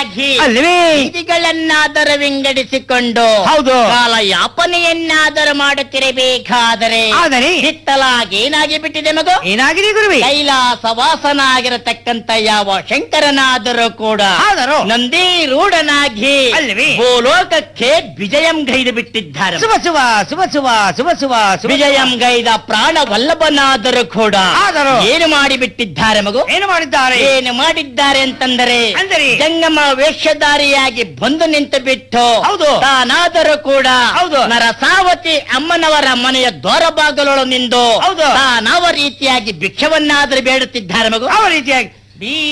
ರೂಢನಾಗಿ ಅಲ್ವೇ ಬೀದಿಗಳನ್ನಾದರೂ ವಿಂಗಡಿಸಿಕೊಂಡು ಹೌದು. ಕಾಲ ಯಾಪನೆಯನ್ನಾದರೂ ಮಾಡುತ್ತಿರಬೇಕಾದರೆ ಆದರೆ ಹಿತ್ತಲಾಗಿ ಏನಾಗಿ ಬಿಟ್ಟಿದೆ ಮಗು ಏನಾಗಿದೆ ಗುರುವೆ ಕೈಲಾಸ ವಾಸನಾಗಿರತಕ್ಕಂತ ಯಾವ ಶಂಕರನಾದರೂ ಕೂಡ ಆದರೂ ನಂದಿ ರೂಢನಾಗಿ ಅಲ್ವೇ? ಭೂಲೋಕಕ್ಕೆ ವಿಜಯಂ ಗೈದು ಬಿಟ್ಟಿದ್ದಾರೆ ಶುಭ ಶುಭ ಶುಭ ಶುಭ ಶುಭ ಶುಭ ಶುಭ ವಿಜಯಂ ಗೈದ ಪ್ರಾಣ ವಲ್ಲಭನಾದರೂ ಕೂಡ ಆದರೂ? ಏನು ಮಾಡಿ ಬಿಟ್ಟಿದ್ದಾರೆ ಮಗು ಏನು ಮಾಡಿದ್ದಾರೆ ಏನು ಮಾಡಿದ್ದಾರೆ ಅಂತಂದರೆ ಅಂದರೆ? ಜಂಗಮ ವೇಷಧಾರಿಯಾಗಿ ಬಂದು ನಿಂತು ಬಿಟ್ಟು ಹೌದು. ತಾನಾದರೂ ಕೂಡ ಹೌದು. ನರಸಾವತಿ ಅಮ್ಮನವರ ಮನೆಯ ದ್ವಾರ ಬಾಗಲೊಳು ನಿಂದು ಹೌದು. ತಾನಾವ ರೀತಿಯಾಗಿ ಭಿಕ್ಷವನ್ನಾದರೂ ಬೇಡುತ್ತಿದ್ದಾರೆ ಮಗು ಯಾವ ರೀತಿಯಾಗಿ ಈ